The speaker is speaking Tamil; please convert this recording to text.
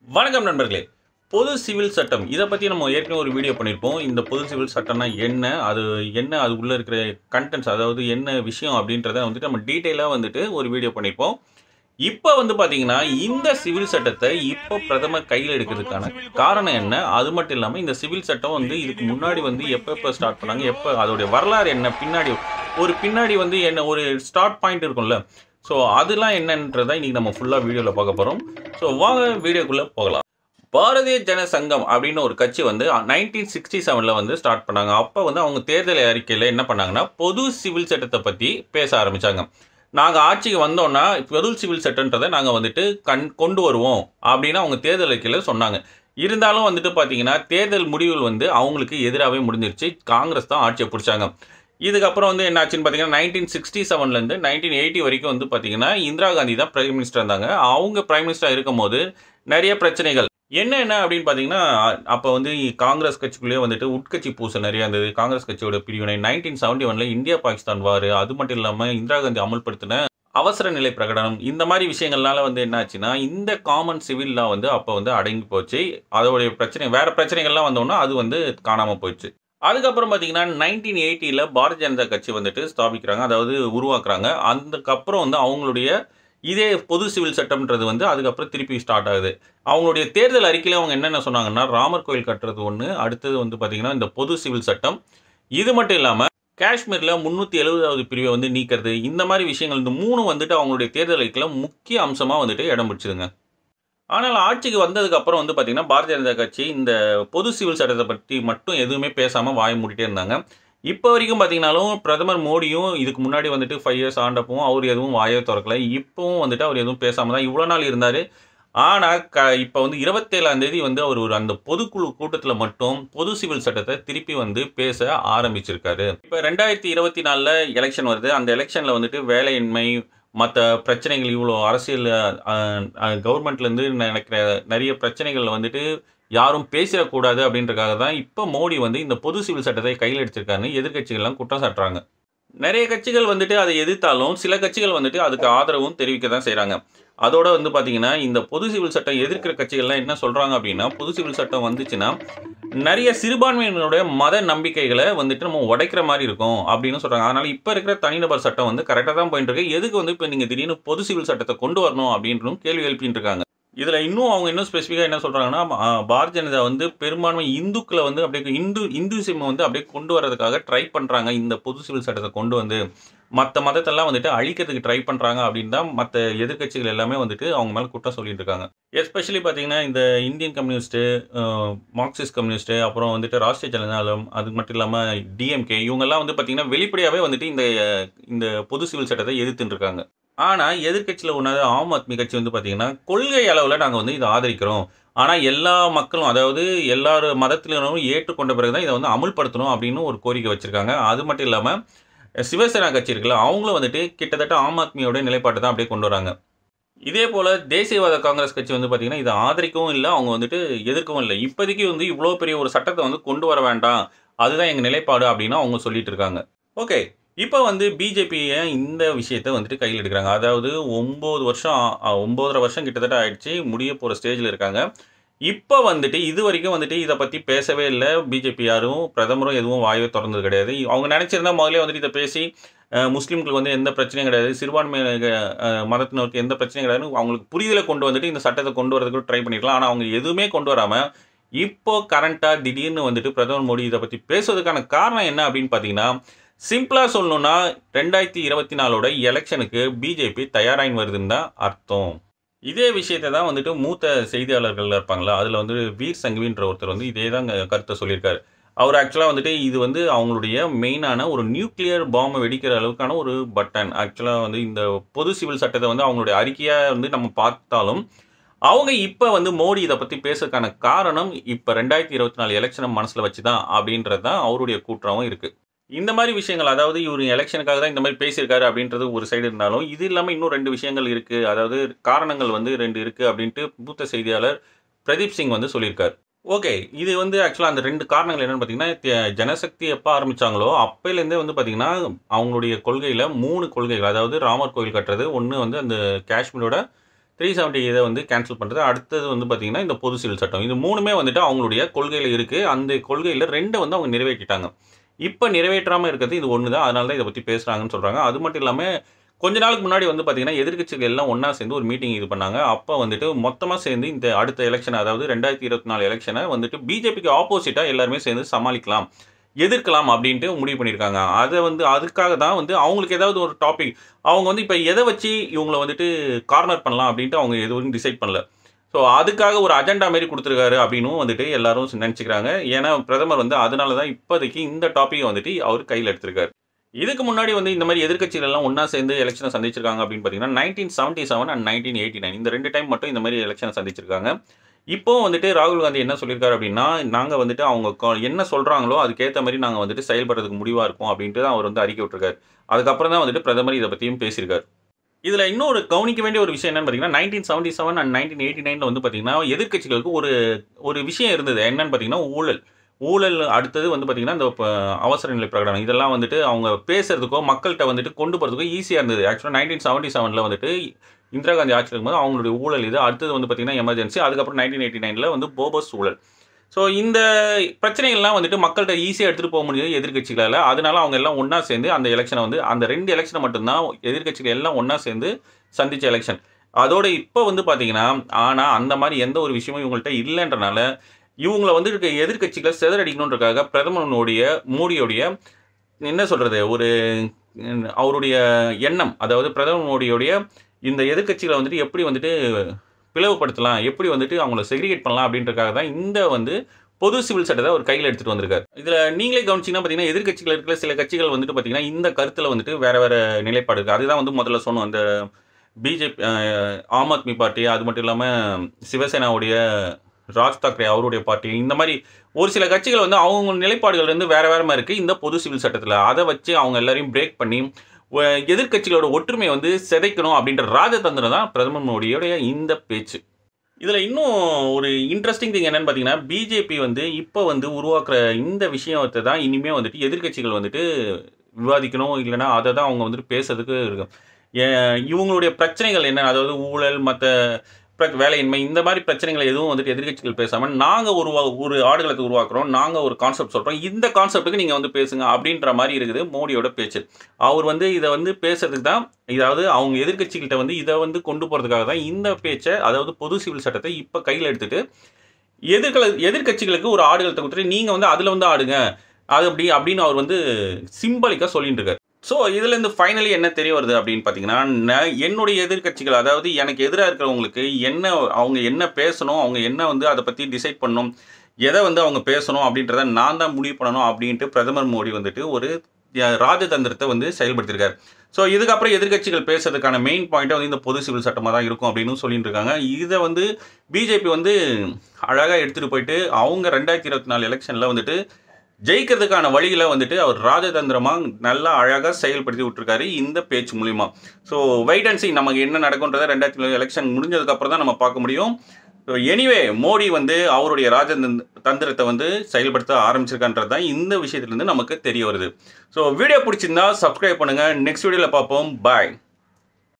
வணக்கம் நண்பர்களே பொது சிவில் சட்டம் இதை பற்றி நம்ம ஏற்கனவே ஒரு வீடியோ பண்ணியிருப்போம் இந்த பொது சிவில் சட்டம்னா என்ன அது என்ன அது உள்ளே இருக்கிற கண்டென்ட்ஸ் அதாவது என்ன விஷயம் அப்படின்றத வந்துட்டு நம்ம டீட்டெயிலாக வந்துட்டு ஒரு வீடியோ பண்ணியிருப்போம் இப்போ வந்து பார்த்தீங்கன்னா இந்த சிவில் சட்டத்தை இப்போ பிரதமர் கையில் எடுக்கிறதுக்கான காரணம் என்ன அது மட்டும் இல்லாமல் இந்த சிவில் சட்டம் வந்து இதுக்கு முன்னாடி வந்து எப்போ எப்போ ஸ்டார்ட் பண்ணாங்க எப்போ அதோடைய வரலாறு என்ன பின்னாடி ஒரு பின்னாடி வந்து என்ன ஒரு ஸ்டார்ட் பாயிண்ட் இருக்கும்ல ஸோ அதெல்லாம் என்னன்றதை இன்னைக்கு நம்ம ஃபுல்லாக வீடியோவில் பார்க்க போகிறோம் ஸோ வாங்க வீடியோக்குள்ளே போகலாம் பாரதிய ஜன சங்கம் அப்படின்னு ஒரு கட்சி வந்து நைன்டீன் சிக்ஸ்டி செவனில் வந்து ஸ்டார்ட் பண்ணாங்க அப்போ வந்து அவங்க தேர்தல் அறிக்கையில் என்ன பண்ணாங்கன்னா பொது சிவில் சட்டத்தை பற்றி பேச ஆரம்பித்தாங்க நாங்கள் ஆட்சிக்கு வந்தோன்னா பொது சிவில் சட்டன்றதை நாங்கள் வந்துட்டு கண் கொண்டு வருவோம் அப்படின்னு அவங்க தேர்தல் அறிக்கையில் சொன்னாங்க இருந்தாலும் வந்துட்டு பார்த்தீங்கன்னா தேர்தல் முடிவுகள் வந்து அவங்களுக்கு எதிராகவே முடிஞ்சிருச்சு காங்கிரஸ் தான் ஆட்சியை பிடிச்சாங்க இதுக்கப்புறம் வந்து என்ன ஆச்சுன்னு பார்த்தீங்கன்னா நைன்டீன் சிக்ஸ்டி செவன்லேருந்து நைன்டீன் எயிட்டி வரைக்கும் வந்து பார்த்தீங்கன்னா இந்திரா காந்தி தான் பிரைம் மினிஸ்டர் இருந்தாங்க அவங்க பிரைம் மினிஸ்டர் இருக்கும்போது நிறைய பிரச்சனைகள் என்ன என்ன அப்படின்னு பார்த்தீங்கன்னா அப்போ வந்து காங்கிரஸ் கட்சிக்குள்ளேயே வந்துட்டு உட்கட்சி பூசல் நிறைய இருந்தது காங்கிரஸ் கட்சியோட பிரிவினை நைன்டீன் செவன்டி ஒனில் இந்தியா பாகிஸ்தான் வார் அது மட்டும் இல்லாமல் இந்திரா காந்தி அமல்படுத்தின அவசர நிலை பிரகடனம் இந்த மாதிரி விஷயங்கள்னால வந்து என்ன ஆச்சுன்னா இந்த காமன் சிவில் லா வந்து அப்போ வந்து அடங்கி போச்சு அதோடைய பிரச்சனை வேற பிரச்சனைகள்லாம் வந்தோன்னா அது வந்து காணாமல் போயிடுச்சு அதுக்கப்புறம் பார்த்தீங்கன்னா நைன்டீன் எயிட்டியில் பாரதிய ஜனதா கட்சி வந்துட்டு ஸ்தாபிக்கிறாங்க அதாவது உருவாக்குறாங்க அதுக்கப்புறம் வந்து அவங்களுடைய இதே பொது சிவில் சட்டம்ன்றது வந்து அதுக்கப்புறம் திருப்பி ஸ்டார்ட் ஆகுது அவங்களுடைய தேர்தல் அறிக்கையில் அவங்க என்னென்ன சொன்னாங்கன்னா ராமர் கோயில் கட்டுறது ஒன்று அடுத்தது வந்து பார்த்திங்கன்னா இந்த பொது சிவில் சட்டம் இது மட்டும் இல்லாமல் காஷ்மீரில் முந்நூற்றி எழுபதாவது பிரிவை வந்து நீக்கிறது இந்த மாதிரி விஷயங்கள் இந்த மூணு வந்துட்டு அவங்களுடைய தேர்தல் அறிக்கையில் முக்கிய அம்சமாக வந்துட்டு இடம் பிடிச்சிதுங்க ஆனால் ஆட்சிக்கு வந்ததுக்கு அப்புறம் வந்து பார்த்திங்கன்னா பாரதிய ஜனதா கட்சி இந்த பொது சிவில் சட்டத்தை பற்றி மட்டும் எதுவுமே பேசாமல் வாய மூடிட்டே இருந்தாங்க இப்போ வரைக்கும் பார்த்தீங்கனாலும் பிரதமர் மோடியும் இதுக்கு முன்னாடி வந்துட்டு ஃபைவ் இயர்ஸ் ஆண்டப்பவும் அவர் எதுவும் வாயை திறக்கல இப்போவும் வந்துட்டு அவர் எதுவும் பேசாமல் தான் இவ்வளோ நாள் இருந்தார் ஆனால் க இப்போ வந்து இருபத்தேழாம் தேதி வந்து அவர் ஒரு அந்த பொதுக்குழு கூட்டத்தில் மட்டும் பொது சிவில் சட்டத்தை திருப்பி வந்து பேச ஆரம்பிச்சிருக்காரு இப்போ ரெண்டாயிரத்தி இருபத்தி நாலில் எலெக்ஷன் வருது அந்த எலெக்ஷனில் வந்துட்டு வேலையின்மை மற்ற பிரச்சனைகள் இவ்வளோ அரசியல் கவர்மெண்ட்லேருந்து நினைக்கிற நிறைய பிரச்சனைகள் வந்துட்டு யாரும் பேசிடக்கூடாது அப்படின்றக்காக தான் இப்போ மோடி வந்து இந்த பொது சிவில் சட்டத்தை கையில் எடுத்திருக்காருன்னு எதிர்கட்சிகள்லாம் குற்றம் சாட்டுறாங்க நிறைய கட்சிகள் வந்துட்டு அதை எதிர்த்தாலும் சில கட்சிகள் வந்துட்டு அதுக்கு ஆதரவும் தெரிவிக்க தான் செய்கிறாங்க அதோட வந்து பார்த்தீங்கன்னா இந்த பொது சிவில் சட்டம் எதிர்க்கிற கட்சிகள்லாம் என்ன சொல்கிறாங்க அப்படின்னா பொது சிவில் சட்டம் வந்துச்சுன்னா நிறைய சிறுபான்மையினருடைய மத நம்பிக்கைகளை வந்துட்டு நம்ம உடைக்கிற மாதிரி இருக்கும் அப்படின்னு சொல்கிறாங்க அதனால் இப்போ இருக்கிற தனிநபர் சட்டம் வந்து கரெக்டாக தான் போயிட்டு இருக்கு எதுக்கு வந்து இப்போ நீங்கள் திடீர்னு பொது சிவில் சட்டத்தை கொண்டு வரணும் அப்படின்றும் கேள்வி எழுப்பிட்டு இருக்காங்க இதில் இன்னும் அவங்க இன்னும் ஸ்பெசிஃபிக்காக என்ன சொல்கிறாங்கன்னா பாரதிய ஜனதா வந்து பெரும்பான்மை இந்துக்களை வந்து அப்படியே இந்து இந்துசிம் வந்து அப்படியே கொண்டு வரதுக்காக ட்ரை பண்ணுறாங்க இந்த பொது சிவில் சட்டத்தை கொண்டு வந்து மற்ற மதத்தெல்லாம் வந்துட்டு அழிக்கிறதுக்கு ட்ரை பண்ணுறாங்க அப்படின்னு தான் மற்ற எதிர்கட்சிகள் எல்லாமே வந்துட்டு அவங்க மேலே குற்றம் சொல்லிட்டு இருக்காங்க எஸ்பெஷலி பார்த்தீங்கன்னா இந்த இந்தியன் கம்யூனிஸ்ட்டு மார்க்சிஸ்ட் கம்யூனிஸ்ட்டு அப்புறம் வந்துட்டு ராஷ்டிரிய ஜனதாதளம் அது மட்டும் இல்லாமல் டிஎம்கே இவங்கெல்லாம் வந்து பார்த்திங்கன்னா வெளிப்படையாகவே வந்துட்டு இந்த இந்த பொது சிவில் சட்டத்தை எதிர்த்துட்டு இருக்காங்க ஆனால் எதிர்கட்சியில் ஒன்றாவது ஆம் ஆத்மி கட்சி வந்து பார்த்திங்கன்னா கொள்கை அளவில் நாங்கள் வந்து இதை ஆதரிக்கிறோம் ஆனால் எல்லா மக்களும் அதாவது எல்லார் மதத்தினரும் ஏற்றுக்கொண்ட பிறகு தான் இதை வந்து அமுல்படுத்தணும் அப்படின்னு ஒரு கோரிக்கை வச்சுருக்காங்க அது மட்டும் இல்லாமல் சிவசேனா கட்சி இருக்குல்ல அவங்களும் வந்துட்டு கிட்டத்தட்ட ஆம் ஆத்மியோட நிலைப்பாட்டை தான் அப்படியே கொண்டு வராங்க இதே போல் தேசியவாத காங்கிரஸ் கட்சி வந்து பார்த்திங்கன்னா இதை ஆதரிக்கவும் இல்லை அவங்க வந்துட்டு எதிர்க்கவும் இல்லை இப்போதைக்கு வந்து இவ்வளோ பெரிய ஒரு சட்டத்தை வந்து கொண்டு வர வேண்டாம் அதுதான் எங்கள் நிலைப்பாடு அப்படின்னு அவங்க சொல்லிட்டு இருக்காங்க ஓகே இப்போ வந்து பிஜேபியை இந்த விஷயத்தை வந்துட்டு கையில் எடுக்கிறாங்க அதாவது ஒம்பது வருஷம் ஒம்போதரை வருஷம் கிட்டத்தட்ட ஆயிடுச்சு முடிய போகிற ஸ்டேஜில் இருக்காங்க இப்போ வந்துட்டு இது வரைக்கும் வந்துட்டு இதை பற்றி பேசவே இல்லை பிஜேபி யாரும் பிரதமரும் எதுவும் வாயவே திறந்தது கிடையாது அவங்க நினச்சிருந்தா முதலே வந்துட்டு இதை பேசி முஸ்லீம்களுக்கு வந்து எந்த பிரச்சனையும் கிடையாது சிறுபான்மை மதத்தினருக்கு எந்த பிரச்சனையும் கிடையாது அவங்களுக்கு புரிதலை கொண்டு வந்துட்டு இந்த சட்டத்தை கொண்டு வரதுக்கு ட்ரை பண்ணிக்கலாம் ஆனால் அவங்க எதுவுமே கொண்டு வராமல் இப்போ கரண்ட்டாக திடீர்னு வந்துட்டு பிரதமர் மோடி இதை பற்றி பேசுவதற்கான காரணம் என்ன அப்படின்னு பார்த்தீங்கன்னா சிம்பிளாக சொல்லணும்னா ரெண்டாயிரத்தி இருபத்தி நாலோட எலெக்ஷனுக்கு பிஜேபி தயாராகின்னு வருதுன்னு தான் அர்த்தம் இதே விஷயத்தை தான் வந்துட்டு மூத்த செய்தியாளர்கள் இருப்பாங்களா அதில் வந்து வீர் சங்கவின்ற ஒருத்தர் வந்து இதே தான் கருத்தை சொல்லியிருக்காரு அவர் ஆக்சுவலாக வந்துட்டு இது வந்து அவங்களுடைய மெயினான ஒரு நியூக்ளியர் பாம்பை வெடிக்கிற அளவுக்கான ஒரு பட்டன் ஆக்சுவலாக வந்து இந்த பொது சிவில் சட்டத்தை வந்து அவங்களுடைய அறிக்கையாக வந்து நம்ம பார்த்தாலும் அவங்க இப்போ வந்து மோடி இதை பற்றி பேசுறதுக்கான காரணம் இப்போ ரெண்டாயிரத்தி இருபத்தி நாலு எலெக்ஷனை மனசில் வச்சு தான் அப்படின்றது தான் அவருடைய கூற்றாகவும் இருக்குது இந்த மாதிரி விஷயங்கள் அதாவது இவர் எலெக்ஷனுக்காக தான் இந்த மாதிரி பேசியிருக்காரு அப்படின்றது ஒரு சைடு இருந்தாலும் இது இல்லாமல் இன்னும் ரெண்டு விஷயங்கள் இருக்குது அதாவது காரணங்கள் வந்து ரெண்டு இருக்குது அப்படின்ட்டு மூத்த செய்தியாளர் பிரதீப் சிங் வந்து சொல்லியிருக்காரு ஓகே இது வந்து ஆக்சுவலாக அந்த ரெண்டு காரணங்கள் என்னென்னு பார்த்தீங்கன்னா ஜனசக்தி எப்போ ஆரம்பித்தாங்களோ அப்போலேருந்தே வந்து பார்த்திங்கன்னா அவங்களுடைய கொள்கையில் மூணு கொள்கைகள் அதாவது ராமர் கோயில் கட்டுறது ஒன்று வந்து அந்த காஷ்மீரோட த்ரீ செவன்ட்டி இதை வந்து கேன்சல் பண்ணுறது அடுத்தது வந்து பார்த்திங்கன்னா இந்த பொது சிவில் சட்டம் இது மூணுமே வந்துட்டு அவங்களுடைய கொள்கையில் இருக்குது அந்த கொள்கையில் ரெண்டை வந்து அவங்க நிறைவேற்றிட்டாங்க இப்போ நிறைவேற்றாமல் இருக்கிறது இது ஒன்று தான் அதனால தான் இதை பற்றி பேசுகிறாங்கன்னு சொல்கிறாங்க அது மட்டும் இல்லாமல் கொஞ்ச நாளுக்கு முன்னாடி வந்து பார்த்தீங்கன்னா எதிர்க்கட்சிகள் எல்லாம் ஒன்றா சேர்ந்து ஒரு மீட்டிங் இது பண்ணாங்க அப்போ வந்துட்டு மொத்தமாக சேர்ந்து இந்த அடுத்த எலெக்ஷன் அதாவது ரெண்டாயிரத்தி இருபத்தி நாலு எலெக்ஷனை வந்துட்டு பிஜேபிக்கு ஆப்போசிட்டாக எல்லாருமே சேர்ந்து சமாளிக்கலாம் எதிர்க்கலாம் அப்படின்ட்டு முடிவு பண்ணியிருக்காங்க அதை வந்து அதுக்காக தான் வந்து அவங்களுக்கு ஏதாவது ஒரு டாபிக் அவங்க வந்து இப்போ எதை வச்சு இவங்களை வந்துட்டு கார்னர் பண்ணலாம் அப்படின்ட்டு அவங்க எதுவும் டிசைட் பண்ணல ஸோ அதுக்காக ஒரு அஜெண்டா மாரி கொடுத்துருக்காரு அப்படின்னும் வந்துட்டு எல்லாரும் நினச்சிக்கிறாங்க ஏன்னா பிரதமர் வந்து அதனால தான் இப்போதைக்கு இந்த டாப்பிக்கை வந்துட்டு அவர் கையில் எடுத்திருக்காரு இதுக்கு முன்னாடி வந்து இந்த மாதிரி எதிர்க்கட்சிகள் எல்லாம் ஒன்றா சேர்ந்து எலெக்ஷனை சந்திச்சிருக்காங்க அப்படின்னு பார்த்தீங்கன்னா nineteen seventy seven and nineteen eighty nine இந்த ரெண்டு டைம் மட்டும் இந்த மாதிரி எலெக்ஷனை சந்திச்சிருக்காங்க இப்போ வந்துட்டு ராகுல் காந்தி என்ன சொல்லியிருக்காரு அப்படின்னா நாங்கள் வந்துட்டு அவங்க கொ- என்ன சொல்கிறாங்களோ அதுக்கேற்ற மாதிரி நாங்கள் வந்துட்டு செயல்படுறதுக்கு முடிவாக இருக்கும் அப்படின்ட்டு தான் அவர் வந்து அறிக்கை விட்டுருக்காரு அதுக்கப்புறம் தான் வந்துட்டு பிரதமர் இதை பற்றியும் பேசியிருக்காரு இதில் இன்னொரு கவனிக்க வேண்டிய ஒரு விஷயம் என்னன்னு பார்த்தீங்கன்னா nineteen seventy seven and nineteen eighty நைனில் வந்து பார்த்தீங்கன்னா எதிர்க்கட்சிகளுக்கு ஒரு ஒரு விஷயம் இருந்தது என்னன்னு பார்த்தீங்கன்னா ஊழல் ஊழல் அடுத்தது வந்து பார்த்தீங்கன்னா இந்த ப- அவசர நிலை பிரகடனம் இதெல்லாம் வந்துட்டு அவங்க பேசுறதுக்கோ மக்கள்கிட்ட வந்துட்டு கொண்டு போகிறதுக்கோ ஈஸியாக இருந்தது ஆக்சுவலாக நைன்டீன் செவன்ட்டி செவனில் வந்துட்டு இந்திரா காந்தி ஆட்சியில் இருக்கும்போது அவங்களுடைய ஊழல் இது அடுத்தது வந்து பார்த்தீங்கன்னா எமர்ஜென்சி அதுக்கப்புறம் நைன்டீன் எயிட்டி நைனில் வந்து போபஸ் ஊழல் ஸோ இந்த பிரச்சனைகள்லாம் வந்துட்டு மக்கள்கிட்ட ஈஸியாக எடுத்துகிட்டு போக முடியுது எதிர்க்கட்சிகளால் அதனால அவங்க எல்லாம் ஒன்றா சேர்ந்து அந்த எலெக்ஷனை வந்து அந்த ரெண்டு எலெக்ஷனை மட்டும்தான் எதிர்க்கட்சிகள் எல்லாம் ஒன்றா சேர்ந்து சந்திச்ச எலெக்ஷன் அதோட இப்போ வந்து பார்த்தீங்கன்னா ஆனால் அந்த மாதிரி எந்த ஒரு விஷயமும் இவங்கள்ட்ட இல்லைன்றனால இவங்கள வந்து இருக்க எதிர்க்கட்சிகளை சிதறடிக்கணுன்றக்காக பிரதமருடைய மோடியோடைய என்ன சொல்கிறது ஒரு உம், அவருடைய எண்ணம் அதாவது பிரதமர் மோடியோடைய இந்த எதிர்க்கட்சிகளை வந்துட்டு எப்படி வந்துட்டு பிளவுபடுத்தலாம் எப்படி வந்துட்டு அவங்கள செக்ரிகேட் பண்ணலாம் அப்படின்றக்காக தான் இந்த வந்து பொது சிவில் சட்டத்தை அவர் கையில் எடுத்துகிட்டு வந்திருக்காரு இதில் நீங்களே கவனிச்சிங்கன்னா பார்த்தீங்கன்னா எதிர்க்கட்சிகள் இருக்கிற சில கட்சிகள் வந்துட்டு பார்த்தீங்கன்னா இந்த கருத்தில் வந்துட்டு வேற வேற நிலைப்பாடு இருக்குது அதுதான் வந்து முதல்ல சொன்னோம் அந்த பிஜேபி ஆம் ஆத்மி பார்ட்டி அது மட்டும் இல்லாமல் சிவசேனாவுடைய ராஜ் தாக்கரே அவருடைய பார்ட்டி இந்த மாதிரி ஒரு சில கட்சிகள் வந்து அவங்க நிலைப்பாடுகள் வந்து வேற வேற மாதிரி இருக்குது இந்த பொது சிவில் சட்டத்தில் அதை வச்சு அவங்க எல்லாரையும் பிரேக் பண்ணி ஒ- எதிர்க்கட்சிகளோட ஒற்றுமையை வந்து சிதைக்கணும் அப்படின்ற ராஜதந்திரம் தான் பிரதமர் மோடியோடைய இந்த பேச்சு இதில் இன்னும் ஒரு இன்ட்ரெஸ்டிங் திங் என்னன்னு பார்த்தீங்கன்னா பிஜேபி வந்து இப்போ வந்து உருவாக்குற இந்த விஷயத்தை தான் இனிமேல் வந்துட்டு எதிர்க்கட்சிகள் வந்துட்டு விவாதிக்கணும் இல்லைன்னா அதை தான் அவங்க வந்துட்டு பேசுறதுக்கு இருக்கும் ஏ- இவங்களுடைய பிரச்சனைகள் என்ன அதாவது ஊழல் மற்ற வேலையின்மை இந்த மாதிரி பிரச்சனைகளை எதுவும் வந்துட்டு எதிர்க்கட்சிகள் பேசாமல் நாங்கள் உருவா ஒரு ஆடுகளத்தை உருவாக்குறோம் நாங்கள் ஒரு கான்செப்ட் சொல்கிறோம் இந்த கான்செப்ட்டுக்கு நீங்கள் வந்து பேசுங்க அப்படின்ற மாதிரி இருக்குது மோடியோட பேச்சு அவர் வந்து இதை வந்து பேசுறதுக்கு தான் இதாவது அவங்க எதிர்க்கட்சிகள்கிட்ட வந்து இதை வந்து கொண்டு போகிறதுக்காக தான் இந்த பேச்சை அதாவது பொது சிவில் சட்டத்தை இப்போ கையில் எடுத்துட்டு எதிர்கல எதிர்க்கட்சிகளுக்கு ஒரு ஆடுகளத்தை கொடுத்துட்டு நீங்கள் வந்து அதில் வந்து ஆடுங்க அது அப்படி அப்படின்னு அவர் வந்து சிம்பலிக்காக சொல்லிட்டு இருக்காரு ஸோ இதுலேருந்து ஃபைனலி என்ன தெரிய வருது அப்படின்னு பார்த்தீங்கன்னா நான் என்னுடைய எதிர்க்கட்சிகள் அதாவது எனக்கு எதிராக இருக்கிறவங்களுக்கு என்ன அவங்க என்ன பேசணும் அவங்க என்ன வந்து அதை பற்றி டிசைட் பண்ணணும் எதை வந்து அவங்க பேசணும் அப்படின்றத நான் தான் முடிவு பண்ணணும் அப்படின்ட்டு பிரதமர் மோடி வந்துட்டு ஒரு அஹ், ராஜதந்திரத்தை வந்து செயல்படுத்தியிருக்காரு ஸோ இதுக்கப்புறம் எதிர்க்கட்சிகள் பேசுறதுக்கான மெயின் பாயிண்ட்டை வந்து இந்த பொது சிவில் சட்டமாக தான் இருக்கும் அப்படின்னு சொல்லிட்டு இருக்காங்க இதை வந்து பிஜேபி வந்து அழகாக எடுத்துகிட்டு போயிட்டு அவங்க ரெண்டாயிரத்தி இருபத்தி நாலு எலெக்ஷனில் வந்துட்டு ஜெயிக்கிறதுக்கான வழிகளை வந்துட்டு அவர் ராஜதந்திரமாக நல்லா அழகாக செயல்படுத்தி விட்டுருக்காரு இந்த பேச்சு மூலிமா ஸோ வெயிட் அண்ட் see நமக்கு என்ன நடக்குன்றதை ரெண்டாயிரத்தி எலெக்ஷன் முடிஞ்சதுக்கப்புறம் தான் நம்ம பார்க்க முடியும் ஸோ எனிவே மோடி வந்து அவருடைய ராஜதந்திர தந்திரத்தை வந்து செயல்படுத்த ஆரம்பிச்சிருக்கான்றது தான் இந்த விஷயத்துலேருந்து நமக்கு தெரிய வருது ஸோ வீடியோ பிடிச்சிருந்தா சப்ஸ்கிரைப் பண்ணுங்கள் நெக்ஸ்ட் வீடியோவில் பார்ப்போம் பாய்